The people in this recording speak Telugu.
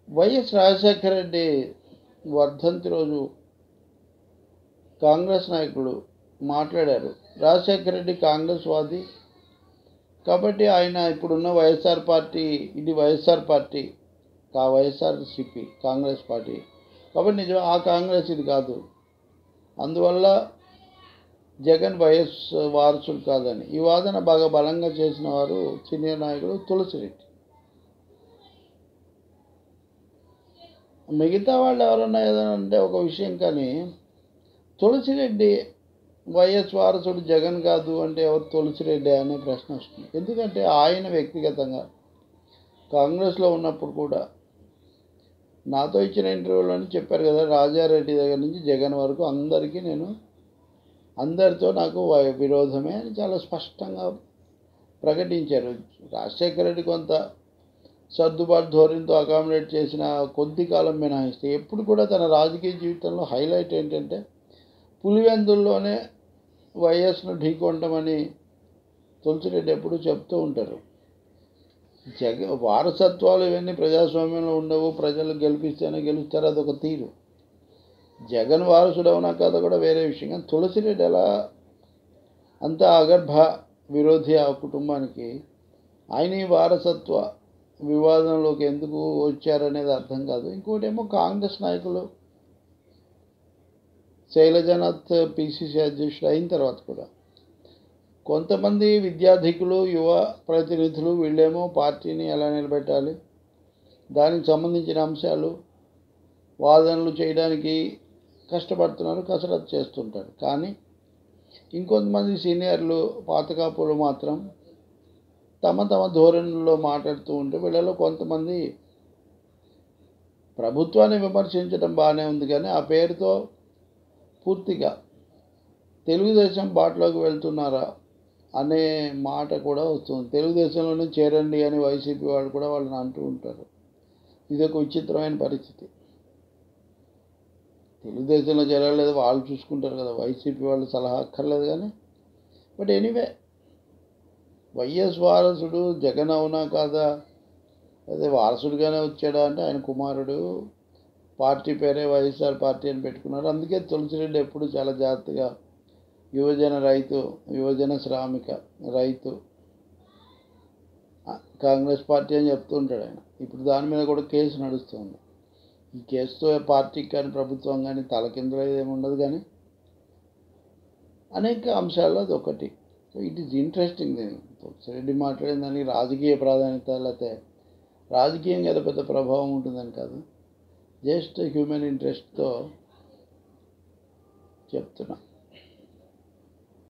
వైఎస్ రాజశేఖర రెడ్డి వర్ధంతి రోజు కాంగ్రెస్ నాయకులు మాట్లాడారు రాజశేఖర రెడ్డి కాంగ్రెస్ వాది కాబట్టి ఆయన ఇప్పుడున్న వైఎస్ఆర్ పార్టీ ఇది వైఎస్ఆర్ పార్టీ కా వైఎస్ఆర్సిపి కాంగ్రెస్ పార్టీ కాబట్టి నిజం ఆ కాంగ్రెస్ ఇది కాదు అందువల్ల జగన్ వైఎస్ వారసుడు కాదని ఈ వాదన బాగా బలంగా చేసిన వారు సీనియర్ నాయకుడు తులసిరెడ్డి మిగతా వాళ్ళు ఎవరన్నా ఏదైనా అంటే ఒక విషయం కానీ తులసిరెడ్డి వైఎస్ వారసుడు జగన్ కాదు అంటే ఎవరు తులసిరెడ్డి అనే ప్రశ్న వస్తుంది ఎందుకంటే ఆయన వ్యక్తిగతంగా కాంగ్రెస్లో ఉన్నప్పుడు కూడా నాతో ఇచ్చిన ఇంటర్వ్యూలోనే చెప్పారు కదా రాజారెడ్డి దగ్గర నుంచి జగన్ వరకు అందరికీ నేను అందరితో నాకు వై- విరోధమే అని చాలా స్పష్టంగా ప్రకటించారు రాజశేఖర రెడ్డి కొంత సర్దుబాటు ధోరణితో అకామిడేట్ చేసిన కొద్ది కాలం మినహాయిస్తే ఎప్పుడు కూడా తన రాజకీయ జీవితంలో హైలైట్ ఏంటంటే పులివెందుల్లోనే వైఎస్ను ఢీకొంటామని తులసిరెడ్డి ఎప్పుడు చెప్తూ ఉంటారు జగ వారసత్వాలు ఇవన్నీ ప్రజాస్వామ్యంలో ఉండవు ప్రజలు గెలిపిస్తేనే గెలుస్తారు అదొక తీరు జగన్ వారసుడు అవునా కాదో కూడా వేరే విషయం కానీ తులసిరెడ్డి ఎలా అంత అగర్భ విరోధి ఆ కుటుంబానికి ఆయన ఈ వారసత్వ వివాదంలోకి ఎందుకు వచ్చారనేది అర్థం కాదు ఇంకోటి ఏమో కాంగ్రెస్ నాయకులు శైలజనాథ్ పిసిసి అధ్యక్షుడు అయిన తర్వాత కూడా కొంతమంది విద్యార్థికులు యువ ప్రతినిధులు వీళ్ళేమో పార్టీని ఎలా నిలబెట్టాలి దానికి సంబంధించిన అంశాలు వాదనలు చేయడానికి కష్టపడుతున్నారు కసరత్తు చేస్తుంటారు కానీ ఇంకొంతమంది సీనియర్లు పాతకాపులు మాత్రం తమ తమ ధోరణిలో మాట్లాడుతూ ఉంటే వీళ్ళలో కొంతమంది ప్రభుత్వాన్ని విమర్శించడం బాగానే ఉంది కానీ ఆ పేరుతో పూర్తిగా తెలుగుదేశం బాటలోకి వెళ్తున్నారా అనే మాట కూడా వస్తుంది తెలుగుదేశంలోనే చేరండి అని వైసీపీ వాళ్ళు కూడా వాళ్ళని అంటూ ఉంటారు ఇది ఒక విచిత్రమైన పరిస్థితి తెలుగుదేశంలో చేరలేదు వాళ్ళు చూసుకుంటారు కదా వైసీపీ వాళ్ళు సలహా అక్కర్లేదు కానీ బట్ ఎనీవే వైఎస్ వారసుడు జగన్ అవునా కాదా అదే వారసుడిగానే వచ్చాడా అంటే ఆయన కుమారుడు పార్టీ పేరే వైఎస్ఆర్ పార్టీ అని పెట్టుకున్నారు అందుకే తులసిరెడ్డి ఎప్పుడు చాలా జాగ్రత్తగా యువజన రైతు యువజన శ్రామిక రైతు ఆ, కాంగ్రెస్ పార్టీ అని చెప్తూ ఉంటాడు ఆయన ఇప్పుడు దాని మీద కూడా కేసు నడుస్తుంది ఈ కేసుతో పార్టీకి కానీ ప్రభుత్వం కానీ తలకిందులు ఏమి ఉండదు కానీ అనేక అంశాల్లో అది ఒకటి so it is interesting Reddy మాట్లాడిన దానికి రాజకీయ ప్రాధాన్యత లేకపోతే రాజకీయంగా ఏదో పెద్ద ప్రభావం ఉంటుందని కాదు జస్ట్ హ్యూమన్ ఇంట్రెస్ట్తో చెప్తున్నా